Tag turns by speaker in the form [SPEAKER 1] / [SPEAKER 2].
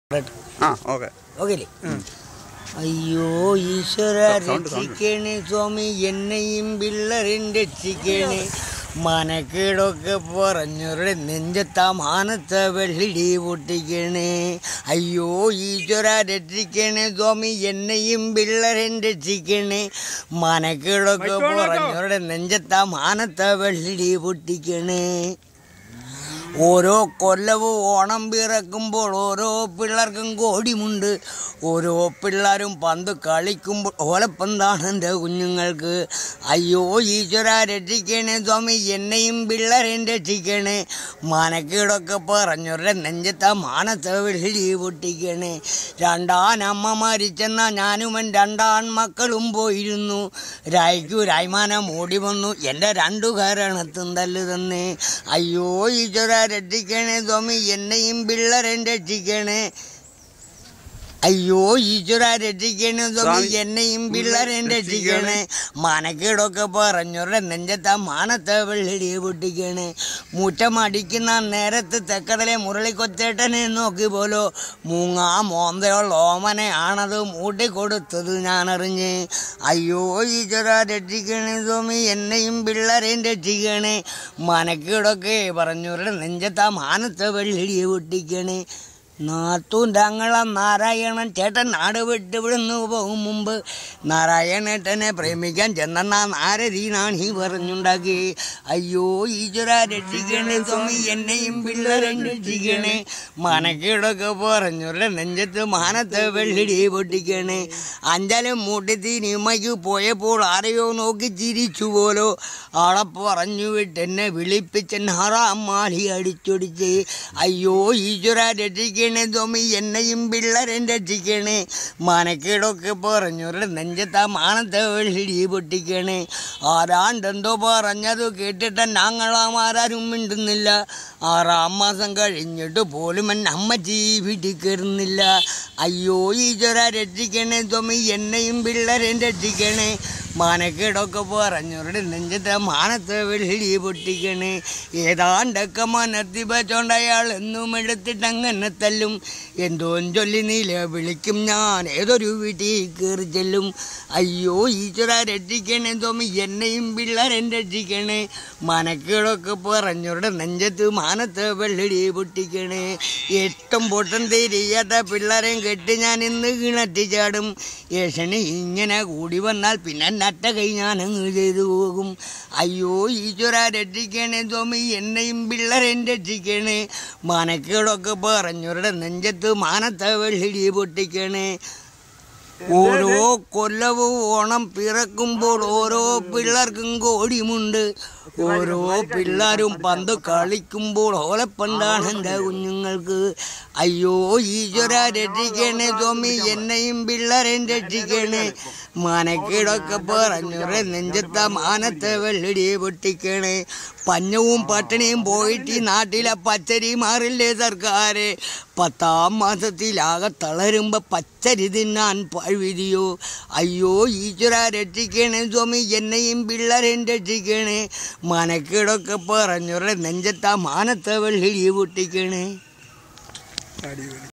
[SPEAKER 1] ആ okay
[SPEAKER 2] okay അയ്യോ ഈശ്വര
[SPEAKER 1] സൗണ്ട്, സൗണ്ട്.
[SPEAKER 2] രക്ഷിക്കണേ സ്വാമി എന്നെയും പിള്ളേരും രക്ഷിക്കണേ മനക്കേടൊക്കെ പറഞ്ഞവരുടെ നെഞ്ചത്താ മാനത്തെ വെള്ളിടി പൊട്ടിക്കണേ അയ്യോ ഈശ്വര രക്ഷിക്കണേ സ്വാമി എന്നെയും പിള്ളേരും രക്ഷിക്കണേ മനക്കേടൊക്കെ പറഞ്ഞവരുടെ നെഞ്ചത്താ മാനത്തെ വെള്ളിടി പൊട്ടിക്കണേ ഓരോ കൊല്ലവും ഓണം പിറക്കുമ്പോൾ ഓരോ പിള്ളേർക്കും കോടിമുണ്ട് ഓരോ പിള്ളേരും പന്ത് കളിക്കുമ്പോൾ ഓലപ്പന്താണ് എൻ്റെ കുഞ്ഞുങ്ങൾക്ക് അയ്യോ ഈശ്വര രക്ഷിക്കണേ സ്വാമി എന്നെയും പിള്ളേരെയും രക്ഷിക്കണേ മനക്കേടൊക്കെ പറഞ്ഞവരുടെ നെഞ്ചത്തെ മാനത്തെ വെള്ളി പൊട്ടിക്കണേ രണ്ടാനമ്മ മരിച്ചെന്ന ഞാനും എൻ്റെ രണ്ടാൺമക്കളും പോയിരുന്നു രായ്ക്കു രായ്മാനം ഓടി വന്നു എൻ്റെ രണ്ടു കാരണത്തും തല്ല് തന്നെ അയ്യോ ഈശ്വര രക്ഷിക്കണേ സ്വാമി എന്നെയും പിള്ളേരെയും രക്ഷിക്കണേ അയ്യോ ഈശ്വര രക്ഷിക്കണേ സ്വാമി
[SPEAKER 1] സ്വാമി,
[SPEAKER 2] എന്നെയും പിള്ളേരെയും രക്ഷിക്കണേ മനക്കേടൊക്കെ പറഞ്ഞവരുടെ നെഞ്ചത്തെ മാനത്തെ വെള്ളിടി പൊട്ടിക്കണേ മുറ്റമടിക്കുന്ന നേരത്ത് തെക്കടലെ മുരളിക്കൊച്ചേട്ടനെ നോക്കി പോലോ മൂങ്ങാ മോന്തയുള്ള ഓമനെ ആണത് മൂട്ടിക്കൊടുത്തത് ഞാനറിഞ്ഞ് അയ്യോ ഈശ്വര രക്ഷിക്കണേ സ്വാമി എന്നെയും പിള്ളേരെയും രക്ഷിക്കണേ മനക്കേടൊക്കെ പറഞ്ഞവരുടെ നെഞ്ചത്തെ മാനത്തെ വെള്ളിടി പൊട്ടിക്കണേ നാത്തൂൻ തങ്ങളെ നാരായണൻ ചേട്ടൻ നാട് വിട്ട് വിടുന്നു പോകും മുമ്പ് നാരായണേട്ടനെ പ്രേമിക്കാൻ ചെന്നാ നാരരീനാണ് ഈ പറഞ്ഞുണ്ടാക്കി അയ്യോ ഈശ്വര രക്ഷിക്കണേ സ്വാമി എന്നെയും പിള്ളേരെയും രക്ഷിക്കണേ മനക്കേടൊക്കെ പറഞ്ഞുള്ള നെഞ്ചത്ത് മാനത്തെ വെള്ളിടി പൊട്ടിക്കണേ അഞ്ചലും മൂട്ടിത്തി നിമ്മയ്ക്ക് പോയപ്പോൾ ആരെയോ നോക്കി ചിരിച്ചു പോലോ ആളെ പറഞ്ഞു വിട്ട് എന്നെ വിളിപ്പിച്ച് നാറാം മാലി അടിച്ചൊടിച്ച് അയ്യോ ഈശ്വര രക്ഷിക്കണേ സ്വാമി എന്നെയും പിള്ളേരെയും രക്ഷിക്കണേ മനക്കേടൊക്കെ പറഞ്ഞൊരു നെഞ്ചത്താ മാനത്തെ വെള്ളി പൊട്ടിക്കണേ ആരാണ്ടെന്തോ പറഞ്ഞത് കേട്ടിട്ട് ഞങ്ങളാമാരും മിണ്ടുന്നില്ല ആറാം മാസം കഴിഞ്ഞിട്ട് പോലും എന്നെ അമ്മച്ചി വീട്ടിൽ കയറുന്നില്ല അയ്യോ ഈശ്വര രക്ഷിക്കണേ സ്വാമി എന്നെയും പിള്ളേരെയും രക്ഷിക്കണേ മാനക്കേടൊക്കെ പറഞ്ഞവരുടെ നെഞ്ചത്തെ മാനത്തെ വെള്ളി പൊട്ടിക്കണേ ഏതാണ്ടൊക്കെ മനത്തി വെച്ചോണ്ട് അയാൾ എന്നും എടുത്തിട്ട് അങ്ങനെ തല്ലും എന്തോ ചൊല്ലി നീല വിളിക്കും ഞാൻ ഏതൊരു വീട്ടിൽ കയറി ചെല്ലും അയ്യോ ഈശ്വര രക്ഷിക്കണേ തോമി എന്നെയും പിള്ളേരെ രക്ഷിക്കണേ മനക്കേടൊക്കെ പറഞ്ഞവരുടെ നെഞ്ചത്ത് മാനത്തെ വെള്ളടി പൊട്ടിക്കണേ എട്ടും പൊട്ടും തിരിയാത്ത പിള്ളേരെയും കെട്ടി ഞാൻ ഇന്ന് കിണറ്റി ചാടും യേശന് ഇങ്ങനെ കൂടി വന്നാൽ പിന്നെ നട്ട കൈ ഞാൻ അങ്ങ് ചെയ്തു പോകും അയ്യോ ഈശ്വര രക്ഷിക്കണേ സ്വാമി എന്നെയും പിള്ളേരെയും രക്ഷിക്കണേ മനക്കേടൊക്കെ പറഞ്ഞവരുടെ നെഞ്ചത്ത് മാനത്തെ വെള്ളി പൊട്ടിക്കണേ ഓരോ കൊല്ലവും ഓണം പിറക്കുമ്പോൾ ഓരോ പിള്ളേർക്കും കോടിമുണ്ട് ഓരോ പിള്ളേരും പന്ത് കളിക്കുമ്പോൾ ഓലപ്പന്താണ് എൻ്റെ കുഞ്ഞുങ്ങൾക്ക് അയ്യോ ഈശ്വര രക്ഷിക്കണേ സ്വാമി എന്നെയും പിള്ളേരെയും രക്ഷിക്കണേ മനക്കേടൊക്കെ പറഞ്ഞൊരു നെഞ്ചത്ത മാനത്തെ വെള്ളടി പൊട്ടിക്കണേ പഞ്ഞവും പട്ടിണിയും പോയിട്ട് ഈ നാട്ടിലെ പച്ചരി മാറില്ലേ സർക്കാരെ പത്താം മാസത്തിലാകെ തളരുമ്പോൾ പച്ചരി തിന്നാൻ പഴുവിതിയോ അയ്യോ ഈശ്വര രക്ഷിക്കണേ സ്വാമി എന്നെയും പിള്ളേരെയും രക്ഷിക്കണേ മനക്കേടൊക്കെ പറഞ്ഞൊരു നെഞ്ചത്ത മാനത്തെ വെള്ളി പൊട്ടിക്കണേ
[SPEAKER 1] അടിപൊളി